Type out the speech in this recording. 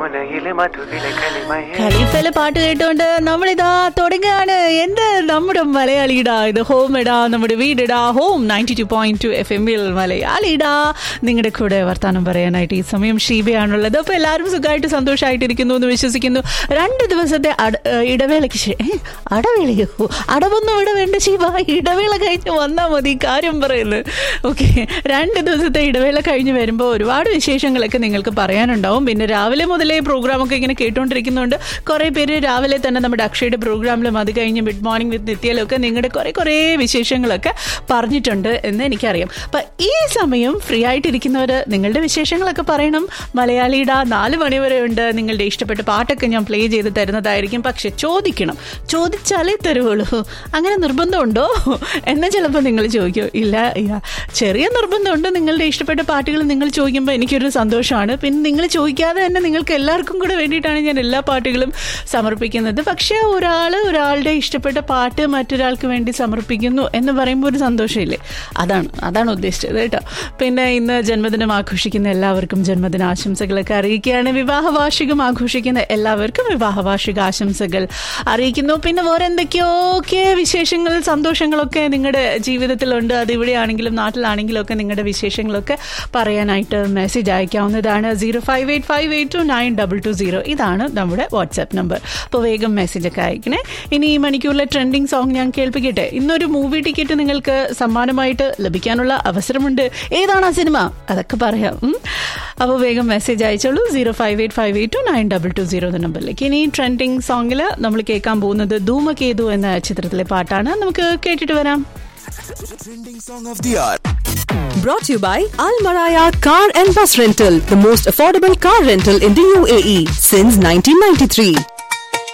യമുനയിലെ മധുവിലെ കലിമയേ ഖലീഫയിലെ പാട്ട് കേട്ടുകൊണ്ട് നമ്മളിതാ തുടങ്ങുകയാണ് എന്ത് നമ്മുടെ മലയാളിടാ ഇത് ഹോം ഇടാ നമ്മുടെ വീടിടാ home ninety two point two F എമ്മിൽ മലയാളിടാ നിങ്ങളുടെ കൂടെ വർത്താനം പറയാനായിട്ട് ഈ സമയം ഷീബയാണുള്ളത് അപ്പൊ എല്ലാവരും സുഖമായിട്ട് സന്തോഷമായിട്ടിരിക്കുന്നു എന്ന് വിശ്വസിക്കുന്നു രണ്ട് ദിവസത്തെ അട- ഏഹ് ഇടവേളയ്ക്ക് ശേ- ഏ? അടവേളയോ അടവൊന്നും ഇവിടെ വേണ്ട ശിവ ഇടവേള കഴിഞ്ഞ് വന്നാൽ മതി കാര്യം പറയുന്നത് ഓക്കെ രണ്ട് ദിവസത്തെ ഇടവേള കഴിഞ്ഞ് വരുമ്പോൾ ഒരുപാട് വിശേഷങ്ങളൊക്കെ നിങ്ങൾക്ക് പറയാനുണ്ടാവും പിന്നെ രാവിലെ മുതലേ പ്രോഗ്രാമൊക്കെ ഇങ്ങനെ കേട്ടുകൊണ്ടിരിക്കുന്നുണ്ട് കുറേ പേര് രാവിലെ തന്നെ നമ്മുടെ അക്ഷയുടെ പ്രോഗ്രാമിലും അത് കഴിഞ്ഞ് മിഡ് മോർണിംഗ് വിത്ത് നിത്യയിലും ഒക്കെ നിങ്ങളുടെ കുറേ കുറേ വിശേഷങ്ങളൊക്കെ പറഞ്ഞിട്ടുണ്ട് എന്ന് എനിക്കറിയാം അപ്പം ഈ സമയം ഫ്രീ ആയിട്ടിരിക്കുന്നവർ നിങ്ങളുടെ വിശേഷങ്ങളൊക്കെ പറയണം മലയാളിയുടെ നാല് മണി വരെ ഉണ്ട് നിങ്ങളുടെ ഇഷ്ടപ്പെട്ട പാട്ടൊക്കെ ഞാൻ പ്ലേ ചെയ്ത് തരുന്നതായിരിക്കും പക്ഷെ ചോദിക്കണം ചോദിച്ചാലേ തരുവുള്ളൂ അങ്ങനെ നിർബന്ധമുണ്ടോ എന്ന് ചിലപ്പോൾ നിങ്ങൾ ചോദിക്കും ഇല്ല ഇല്ല ചെറിയ നിർബന്ധമുണ്ട് നിങ്ങളുടെ ഇഷ്ടപ്പെട്ട പാട്ടുകൾ നിങ്ങൾ ചോദിക്കുമ്പോൾ എനിക്കൊരു സന്തോഷമാണ് പിന്നെ നിങ്ങൾ ചോദിക്കാതെ തന്നെ നിങ്ങൾക്ക് എല്ലാവർക്കും കൂടെ വേണ്ടിയിട്ടാണ് ഞാൻ എല്ലാ പാട്ടുകളും സമർപ്പിക്കുന്നത് പക്ഷേ ഒരാൾ ഒരാളുടെ ഇഷ്ടപ്പെട്ട പാട്ട് മറ്റൊരാൾക്ക് വേണ്ടി സമർപ്പിക്കുന്നു എന്ന് പറയുമ്പോൾ ഒരു സന്തോഷമില്ലേ അതാണ് അതാണ് ഉദ്ദേശിച്ചത് കേട്ടോ പിന്നെ ഇന്ന് ജന്മദിനം ആഘോഷിക്കുന്ന എല്ലാവർക്കും ജന്മദിന ആശംസകളൊക്കെ അറിയിക്കുകയാണ് വിവാഹ വാർഷികം ആഘോഷിക്കുന്ന എല്ലാവർക്കും വിവാഹ വാർഷിക ആശംസകൾ അറിയിക്കുന്നു പിന്നെ വേറെ എന്തൊക്കെയൊക്കെ വിശേഷങ്ങൾ സന്തോഷങ്ങളൊക്കെ നിങ്ങളുടെ ജീവിതത്തിലുണ്ട് അത് ഇവിടെയാണെങ്കിലും നാട്ടിലാണെങ്കിലും ഒക്കെ നിങ്ങളുടെ വിശേഷങ്ങളൊക്കെ പറയാനായിട്ട് മെസ്സേജ് അയക്കാവുന്നതാണ് zero five eight five eight two nine double two zero ഇതാണ് നമ്മുടെ വാട്സാപ്പ് നമ്പർ അപ്പോൾ വേഗം മെസ്സേജ് ഒക്കെ അയക്കണേ ഇനി ഈ മണിക്കൂറിലെ ട്രെൻഡിങ് സോങ് ഞാൻ കേൾപ്പിക്കട്ടെ ഇന്നൊരു മൂവി ടിക്കറ്റ് നിങ്ങൾക്ക് സമ്മാനമായിട്ട് ലഭിക്കാനുള്ള അവസരമുണ്ട് ഏതാണ് ആ സിനിമ അതൊക്കെ പറയാം ഉം. അപ്പോൾ വേഗം മെസ്സേജ് അയച്ചോളൂ zero five eight five eight two nine double two zero എന്ന നമ്പറിലേക്ക് ഇനി ട്രെൻഡിങ് സോങ്ങിൽ നമ്മൾ കേൾക്കാൻ പോകുന്നത് ധൂമകേതു എന്ന ചിത്രത്തിലെ പാട്ടാണ് നമുക്ക് കേട്ടിട്ട് വരാം Trending song of the hour. Brought to you by Al Maraya Car and Bus Rental, the most affordable car rental in the UAE since 1993.